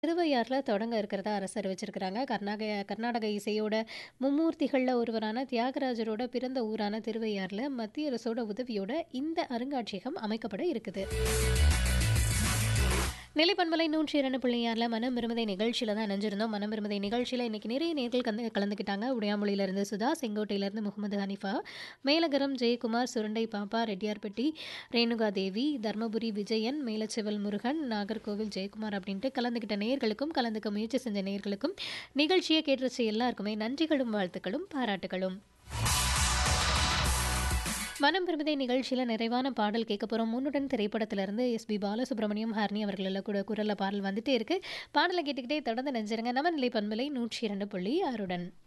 திருவையாறில் தொடங்க இருக்கிறதா அரசு அறிவிச்சிருக்கிறாங்க கர்நாடக கர்நாடக இசையோட மும்மூர்த்திகளில் ஒருவரான தியாகராஜரோட பிறந்த ஊரான திருவையாறில் மத்திய அரசோட உதவியோட இந்த அருங்காட்சியகம் அமைக்கப்பட இருக்குது நிலைப்பண்பலை நூற்றி இரண்டு பிள்ளையாரில் மனம் விரும்பதை நிகழ்ச்சியில் தான் இணைஞ்சிருந்தோம் மனம் விரும்பதை நிகழ்ச்சியில் இன்றைக்கி நிறைய நேர்கள் கலந்து கலந்துக்கிட்டாங்க உடையாமொழியிலேருந்து சுதா செங்கோட்டையிலேருந்து முகமது ஹனிஃபா மேலகரம் ஜெயக்குமார் சுரண்டை பாப்பா ரெட்டியார்பட்டி ரேணுகா தேவி தர்மபுரி விஜயன் மேலச்செவல் முருகன் நாகர்கோவில் ஜெயக்குமார் அப்படின்ட்டு கலந்துக்கிட்ட நேர்களுக்கும் கலந்துக்க முயற்சி செஞ்ச நேர்களுக்கும் நிகழ்ச்சியை கேட்டுருச்சு எல்லாருக்குமே நன்றிகளும் வாழ்த்துக்களும் பாராட்டுகளும் மனம் விரும்பதை நிகழ்ச்சியில் நிறைவான பாடல் கேட்க போகிறோம் முன்னுடன் திரைப்படத்திலிருந்து எஸ் பி பாலசுப்ரமணியம் ஹார்னி அவர்களில் கூட குரலில் பாடல் வந்துட்டே இருக்கு பாடலை கேட்டுக்கிட்டே தொடர்ந்து நெஞ்சிருங்க நம்ம நிலை பண்பலை நூற்றி இரண்டு புள்ளி ஆறுடன்